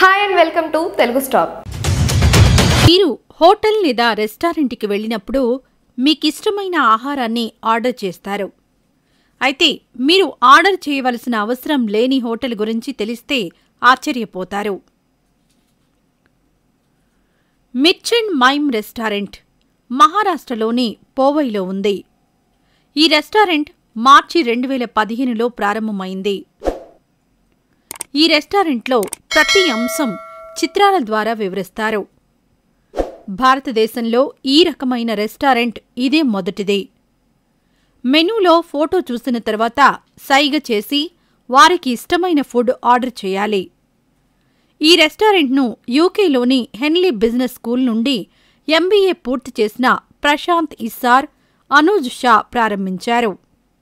hi and welcome to Telugu stop మీరు hotel లేదా రెస్టారెంట్కి వెళ్ళినప్పుడు మీకిష్టమైన ఆహారాన్ని ఆర్డర్ చేస్తారు అయితే మీరు ఆర్డర్ చేయవలసిన అవసరం లేని హోటల్ గురించి తెలిస్తే ఆశ్చర్యపోతారు మిర్చ్ మైమ్ రెస్టారెంట్ మహారాష్ట్రలోని పోవైలో ఉంది ఈ రెస్టారెంట్ మార్చి రెండు వేల పదిహేనులో ప్రారంభమైంది ఈ రెస్టారెంట్లో ప్రతి అంశం చిత్రాల ద్వారా వివరిస్తారు భారతదేశంలో ఈ రకమైన రెస్టారెంట్ ఇదే మొదటిది మెనూలో ఫోటో చూసిన తర్వాత సైగ చేసి వారికి ఇష్టమైన ఫుడ్ ఆర్డర్ చేయాలి ఈ రెస్టారెంట్ను యూకేలోని హెన్లీ బిజినెస్ స్కూల్ నుండి ఎంబీఏ పూర్తి చేసిన ప్రశాంత్ ఇస్సార్ అనూజ్ షా ప్రారంభించారు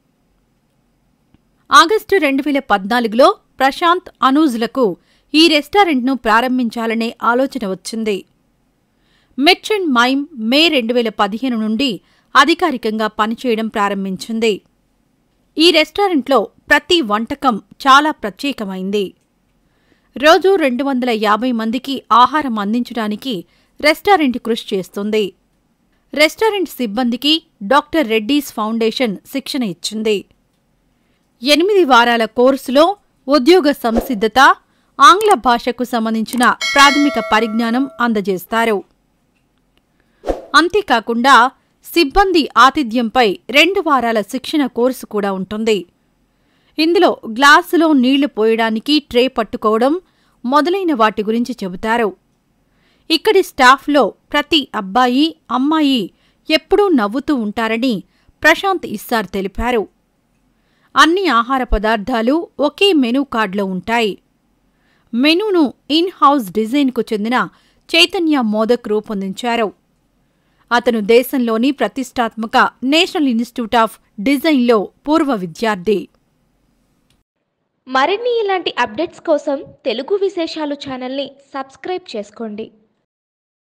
ఆగస్టు రెండు వేల పద్నాలుగులో ప్రశాంత్ అనూజ్లకు ఈ రెస్టారెంట్ను ప్రారంభించాలనే ఆలోచన వచ్చింది మిర్చ్ అండ్ మైమ్ మే రెండు వేల పదిహేను నుండి అధికారికంగా పనిచేయడం ప్రారంభించింది ఈ రెస్టారెంట్లో ప్రతి వంటకం చాలా ప్రత్యేకమైంది రోజు రెండు వందల యాభై మందికి ఆహారం అందించడానికి రెస్టారెంట్ కృషి చేస్తుంది రెస్టారెంట్ సిబ్బందికి డాక్టర్ రెడ్డీస్ ఫౌండేషన్ శిక్షణ ఇచ్చింది ఎనిమిది వారాల కోర్సులో ఉద్యోగ సంసిద్ధత ఆంగ్ల భాషకు సంబంధించిన ప్రాథమిక పరిజ్ఞానం అందజేస్తారు అంతేకాకుండా సిబ్బంది ఆతిథ్యంపై రెండు వారాల శిక్షణ కోర్సు కూడా ఉంటుంది ఇందులో గ్లాసులో నీళ్లు పోయడానికి ట్రే పట్టుకోవడం మొదలైన వాటి గురించి చెబుతారు ఇక్కడి స్టాఫ్లో ప్రతి అబ్బాయి అమ్మాయి ఎప్పుడూ నవ్వుతూ ఉంటారని ప్రశాంత్ ఇస్సార్ తెలిపారు అన్ని ఆహార పదార్థాలు ఒకే మెనూ కార్డులో ఉంటాయి మెనూను ఇన్ హౌస్ డిజైన్కు చెందిన చైతన్య మోదక్ రూపొందించారు అతను దేశంలోని ప్రతిష్టాత్మక నేషనల్ ఇన్స్టిట్యూట్ ఆఫ్ డిజైన్లో పూర్వ విద్యార్థి మరిన్ని ఇలాంటి అప్డేట్స్ కోసం తెలుగు విశేషాలు ఛానల్ని సబ్స్క్రైబ్ చేసుకోండి